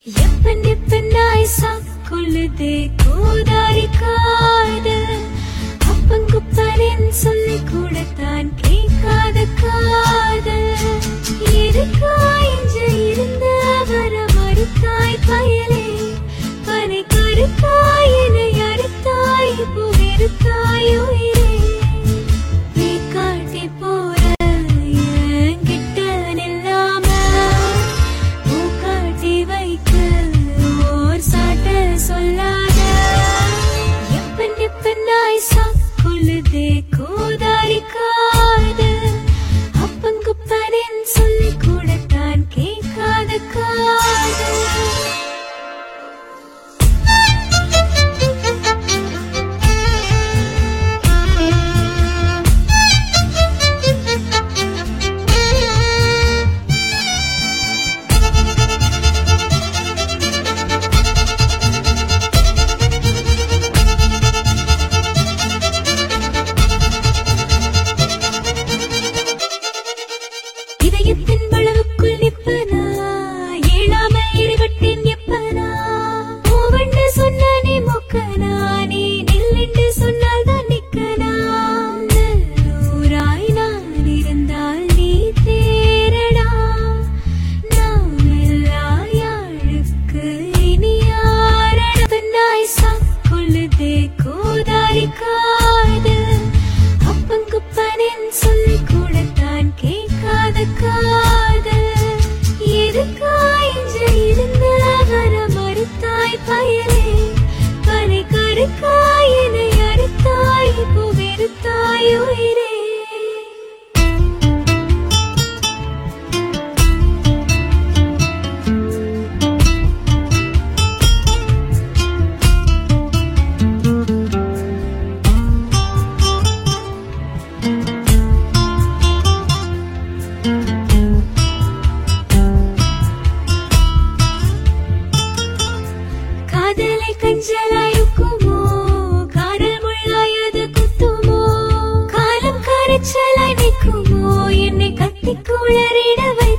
happen எப்பனாய் சாக்குள்ளுதே Kothari காதல் அப்பங்குப்பரின் சொல்லி கூட தான் கேட்காத காதல் எதுக்காய் இன்று இருந்த வர மறுத்தாய் பயலே பனை கருத்தாய் என்னை அறுத்தாய் இப்போ வெறுத்தாய் உயிரே காட்டி போற என்கிட்ட நில்லாம பூக்காட்டி வைக்க ஓர் சாட்ட சொல்லாத எப்பன் எப்பனாய் சாக்குள்ளுதே கோதாரி காதல் அப்பங்குப்பரின் சொல்லி கூட தான் கேட்காத காதல் இதயத்தின் வளவுக்குள் நிற்பனா ஏழாமல் இருகட்டின் எப்பனா பூவண்டு சொன்ன நீ மொக்கனா நீ நில்லென்று சொன்னால் தான் நிக்கனா நல்லூராய் நான் இருந்தால் நீ தேரடா நாம் எல்லா யாழுக்கு இனி யாரடவனாய் சாக்கொள்ளுதே கோதாரி காதல் அப்பங்குப்பனின் சொல்லி கூட தான் கேட்காத காதல் எதுக்காய் இன்று இருந்த வர மறுத்தாய் பயலே பனை கருக்காய் என்னை அறுத்தாய் இப்போ வெறுத்தாய் உயிரே காதலை கஞ்சலாயுக்குமோ காதல் முள்ளாய் அது குத்துமோ காலம் கரைச்சலாய் நிற்குமோ என்னை கத்தி குளறிட வை